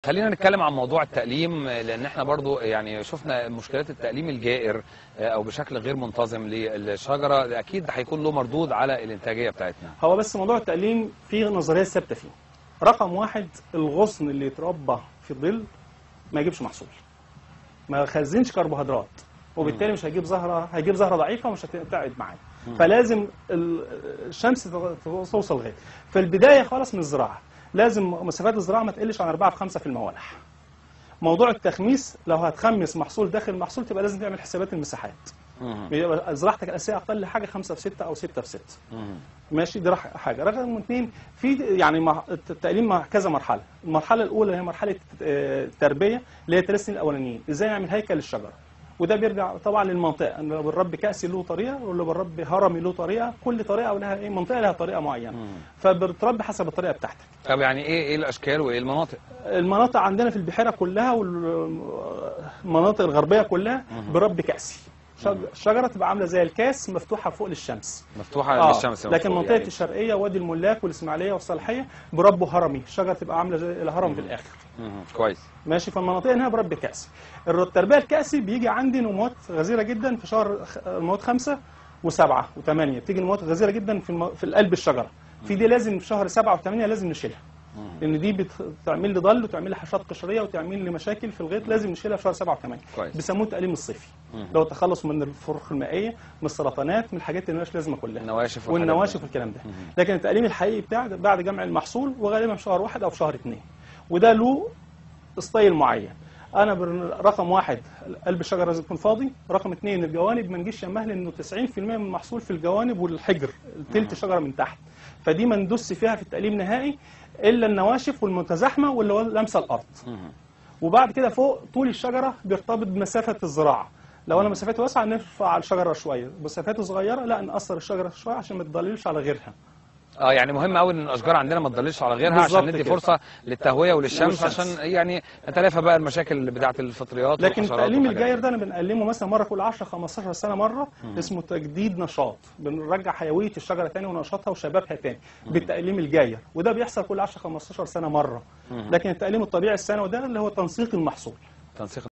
خلينا نتكلم عن موضوع التأليم لأن احنا برضو يعني شفنا مشكلات التأليم الجائر أو بشكل غير منتظم للشجرة أكيد هيكون له مردود على الإنتاجية بتاعتنا هو بس موضوع التأليم فيه نظرية ثابتة فيه رقم واحد الغصن اللي يتربى في الظل ما يجيبش محصول ما يخزنش كربوهيدرات وبالتالي مش هيجيب زهرة هيجيب زهرة ضعيفة ومش هتقعد معاه فلازم ال- الشمس توصل لغاية في البداية خالص من الزراعة لازم مسافات الزراعة ما تقلش عن 4 ب 5 في الموالح موضوع التخميس لو هتخمس محصول داخل المحصول تبقى لازم تعمل حسابات المساحات يبقى زراعتك الاساسيه اقل حاجه 5 في 6 او 6 في 6 ماشي دي رح- حاجه رقم اثنين في يعني مع- التعليم مع كذا مرحله المرحله الاولى هي مرحله آه، التربيه اللي هي الثلاث سنين الاولانيين ازاي نعمل هيكل للشجره وده بيرجع طبعا للمنطقه ان لو بالرب كاسي له طريقه واللي بالرب هرمي له طريقه كل طريقه ولها ايه منطقه لها طريقه معينه فبتربي حسب الطريقه بتاعتك طب يعني إيه إيه الأشكال وإيه المناطق؟ المناطق عندنا في البحيره كلها والمناطق الغربيه كلها برب كاسي شج- الشجره تبقى عامله زي الكاس مفتوحه فوق للشمس مفتوحة آه، للشمس لكن المفروض منطقه يعني. الشرقيه وادي الملاك والاسماعيليه والصالحيه بربه هرمي الشجره تبقى عامله زي الهرم في الاخر مم. كويس ماشي فالمناطق هنا برب كاسي التربيه الكاسي بيجي عندي نموات غزيره جدا في شهر خ- نموات خمسة وسبعة وثمانية بتيجي نموات غزيره جدا في الم... في قلب الشجره في دي لازم في شهر سبعة وثمانية لازم نشيلها لان دي بت- بتعمل لي ضل وتعمل لي حشرات قشريه وتعمل لي مشاكل في الغيط لازم نشيلها في شهر سبعة وثمانية كويس. بيسموه التأليم الصيفي لو التخلص من الفروخ المائيه من السرطانات من الحاجات اللي مالهاش لازمه كلها النواشف والحاجات دي. والنواشف والكلام ده لكن التأليم الحقيقي بتاع ده بعد جمع المحصول وغالبا في شهر واحد او في شهر اثنين وده له ستايل معين انا بر- رقم واحد قلب الشجره لازم يكون فاضي رقم اثنين الجوانب ما نجيش يمها لانه 90% من المحصول في الجوانب والحجر تلت شجره من تحت فدي ما ندوس فيها في التأليم نهائي الا النواشف والمتزاحمه واللي هو لامسه الارض وبعد كده فوق طول الشجره بيرتبط بمسافه الزراعه لو انا مسافاتي واسعه نرفع الشجره شويه مسافات صغيره لا نقصر الشجره شويه عشان ما تضللش على غيرها اه يعني مهم قوي ان الاشجار عندنا ما تضللش على غيرها بالظبط عشان ندي كده. فرصه للتهويه وللشمس والشمس. عشان يعني نتلافى بقى المشاكل بتاعه الفطريات لكن والحشرات التأليم والحاجات الجاير دي. ده انا بنقلمه مثلا مره كل 10 15 سنه مره اسمه تجديد نشاط بنرجع حيويه الشجره تاني ونشاطها وشبابها تاني بالتأليم الجاير وده بيحصل كل 10 15 سنه مره لكن التأليم الطبيعي السنوي ده اللي هو تنسيق المحصول تنسيق